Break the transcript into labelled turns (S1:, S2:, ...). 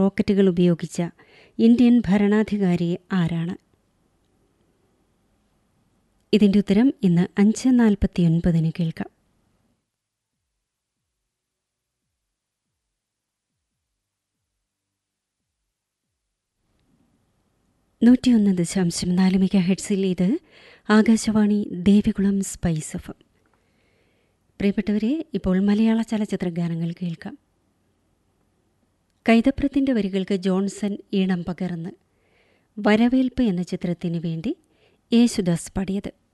S1: റോക്കറ്റുകൾ ഉപയോഗിച്ച ഇന്ത്യൻ ഭരണാധികാരി ആരാണ് ഇതിൻ്റെ ഉത്തരം ഇന്ന് അഞ്ച് നാൽപ്പത്തിയൊൻപതിന് കേൾക്കാം നൂറ്റിയൊന്ന് ദശാംശം നാല് മെഗാ ഹെഡ്സിൽ ഇത് Akashvani Devikulam spice F M. പ്രിയപ്പെട്ടവരെ ഇപ്പോൾ മലയാള ചലച്ചിത്ര ഗാനങ്ങൾ കേൾക്കാം കൈതപ്രത്തിൻ്റെ വരികൾക്ക് ജോൺസൺ ഈണം പകർന്ന് വരവേൽപ്പ് എന്ന ചിത്രത്തിനു വേണ്ടി യേശുദാസ് പാടിയത്